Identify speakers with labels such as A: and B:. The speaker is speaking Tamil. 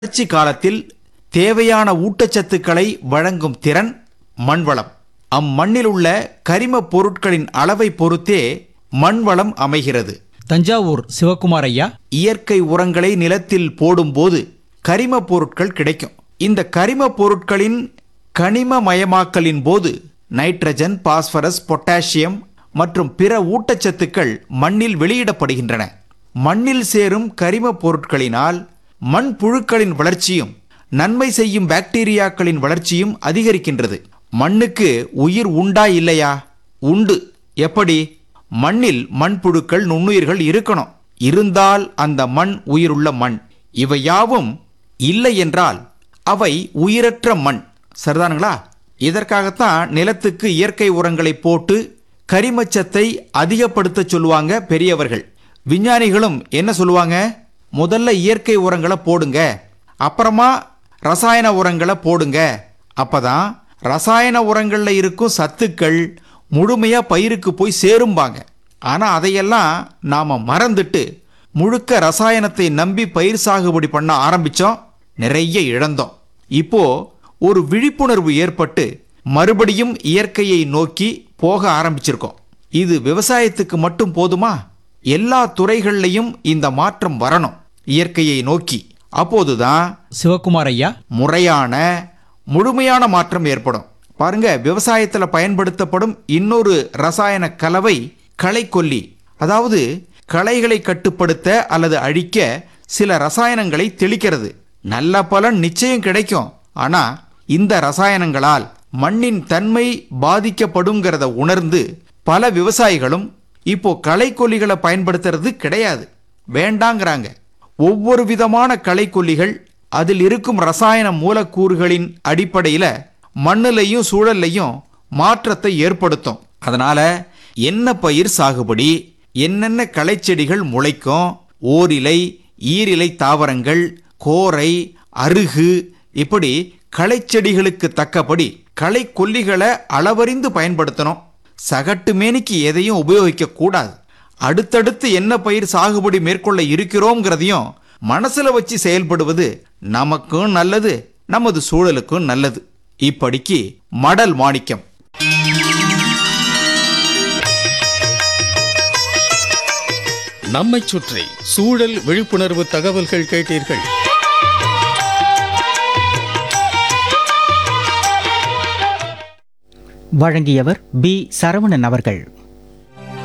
A: வறட்சி காலத்தில் தேவையான ஊட்டச்சத்துக்களை வழங்கும் திறன் மண்வளம் அம்மண்ணில் உள்ள கரிமப் பொருட்களின் அளவை பொறுத்தே மண்வளம் அமைகிறது
B: தஞ்சாவூர் சிவக்குமார் ஐயா
A: இயற்கை உரங்களை நிலத்தில் போடும்போது கரிமப் பொருட்கள் கிடைக்கும் இந்த கரிமப் பொருட்களின் கனிமமயமாக்கலின் போது நைட்ரஜன் பாஸ்பரஸ் பொட்டாசியம் மற்றும் பிற ஊட்டச்சத்துக்கள் மண்ணில் வெளியிடப்படுகின்றன மண்ணில் சேரும் கரிமப் பொருட்களினால் மண் புழுக்களின் வளர்ச்சியும் நன்மை செய்யும் பாக்டீரியாக்களின் வளர்ச்சியும் அதிகரிக்கின்றது மண்ணுக்கு உயிர் உண்டா இல்லையா உண்டு எப்படி மண்ணில் மண்புழுக்கள் நுண்ணுயிர்கள் இருக்கணும் இருந்தால் அந்த மண் உயிருள்ள மண் இவை யாவும் இல்லை என்றால் அவை உயிரற்ற மண் சரிதானுங்களா இதற்காகத்தான் நிலத்துக்கு இயற்கை உரங்களை போட்டு கரிமச்சத்தை அதிகப்படுத்த சொல்லுவாங்க பெரியவர்கள் விஞ்ஞானிகளும் என்ன சொல்லுவாங்க முதல்ல இயற்கை உரங்களை போடுங்க அப்புறமா ரசாயன உரங்களை போடுங்க அப்பதான் ரசாயன உரங்கள்ல இருக்கும் சத்துக்கள் முழுமையா பயிருக்கு போய் சேரும்பாங்க ஆனா அதையெல்லாம் நாம மறந்துட்டு முழுக்க ரசாயனத்தை நம்பி பயிர் சாகுபடி பண்ண ஆரம்பிச்சோம் நிறைய இழந்தோம் இப்போ ஒரு விழிப்புணர்வு ஏற்பட்டு மறுபடியும் இயற்கையை நோக்கி போக ஆரம்பிச்சிருக்கோம் இது விவசாயத்துக்கு மட்டும் போதுமா எல்லா துறைகள்லையும் இந்த மாற்றம் வரணும் இயற்கையை நோக்கி அப்போதுதான்
B: சிவக்குமார் ஐயா
A: முறையான முழுமையான மாற்றம் ஏற்படும் பாருங்க விவசாயத்துல பயன்படுத்தப்படும் இன்னொரு ரசாயன கலவை களைக்கொல்லி அதாவது களைகளை கட்டுப்படுத்த அல்லது அழிக்க சில ரசாயனங்களை தெளிக்கிறது நல்ல பலன் நிச்சயம் கிடைக்கும் ஆனா இந்த ரசாயனங்களால் மண்ணின் தன்மை பாதிக்கப்படுங்கிறத உணர்ந்து பல விவசாயிகளும் இப்போ களைக்கொல்லிகளை பயன்படுத்துறது கிடையாது வேண்டாங்கிறாங்க ஒவ்வொரு விதமான களைக்கொல்லிகள் அதில் இருக்கும் ரசாயன மூலக்கூறுகளின் அடிப்படையில் மண்ணுலையும் சூழல்லையும் மாற்றத்தை ஏற்படுத்தும் அதனால என்ன பயிர் சாகுபடி என்னென்ன களைச்செடிகள் முளைக்கும் ஓரிலை ஈரிலை தாவரங்கள் கோரை அருகு இப்படி களைச்செடிகளுக்கு தக்கபடி களைக்கொல்லிகளை அளவறிந்து பயன்படுத்தணும் சகட்டு மேனிக்கு எதையும் உபயோகிக்க கூடாது அடுத்தடுத்து என்ன பயிர் சாகுபடி மேற்கொள்ள இருக்கிறோங்கிறதையும் மனசுல வச்சு செயல்படுவது நமக்கும் நல்லது நமது சூழலுக்கும் நல்லது இப்படிக்கு மடல் மாணிக்கம்
C: நம்மைச் சுற்றி சூழல் விழிப்புணர்வு தகவல்கள் கேட்டீர்கள்
D: வழங்கியவர் பி சரவணன் அவர்கள்